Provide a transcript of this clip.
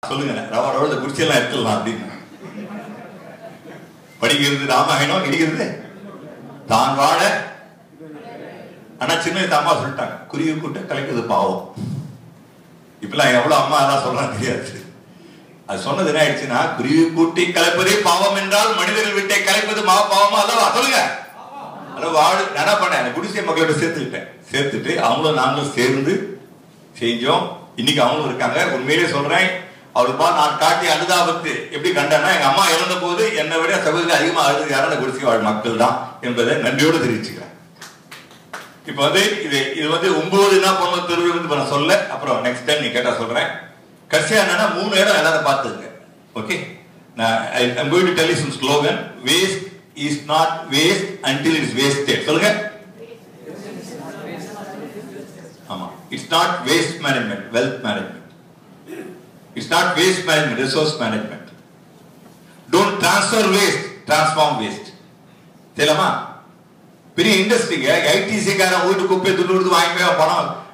சொல்லுங்க ரவாரோட இந்த குடிசையெல்லாம் எடுத்துடலாம் அப்படின்னு படிக்கிறது ராமாயணம் இடிக்கிறது தான் வாழ ஆனா சின்ன வயசு அம்மா சொல்லிட்டாங்க குருவி கூட்ட கலைக்குது பாவம் இப்பெல்லாம் எவ்வளவு அம்மா எல்லாம் சொல்றாங்க தெரியாது அது சொன்னது என்ன ஆயிடுச்சுன்னா குருவி கூட்டி கலைப்பதே பாவம் என்றால் மனிதர்கள் விட்டே கலைப்பது மா பாவமா அல்லவா சொல்லுங்க அதான் வாழு நான் என்ன பண்ணேன் அந்த குடிசை மக்களோட சேர்த்துக்கிட்டேன் சேர்த்துட்டு அவங்களும் நாங்களும் சேர்ந்து செஞ்சோம் இன்னைக்கு அவங்களும் இருக்காங்க உண்மையிலே சொல்றேன் அவரு பா நான் காட்டிய அனுதாபத்து எப்படி கண்டேன்னா எங்க அம்மா இறந்த போது என்னை விட சகோதரி அதிகமா அழுது யாரும் அந்த குடிசை வாழ் மக்கள் தான் என்பதை நன்றியோடு தெரிவிச்சுக்கிறேன் இப்போ வந்து இது இது வந்து ஒன்பது என்ன பண்ண தெருவு வந்து நான் சொல்ல அப்புறம் நெக்ஸ்ட் டைம் நீ கேட்டா சொல்றேன் கடைசியா என்னன்னா மூணு இடம் எல்லாரும் பார்த்துங்க ஓகே நான் I'm going to tell you some slogan waste is not waste until it's wasted சொல்லுங்க ஆமா it's not waste management wealth management it's not waste management resource management don't transfer waste transform waste தெரியுமா பெரிய இண்டஸ்ட்ரிங்க ITC காரன் வீட்டு குப்பை துண்டு கொடுத்து வாங்கி போய் பணம்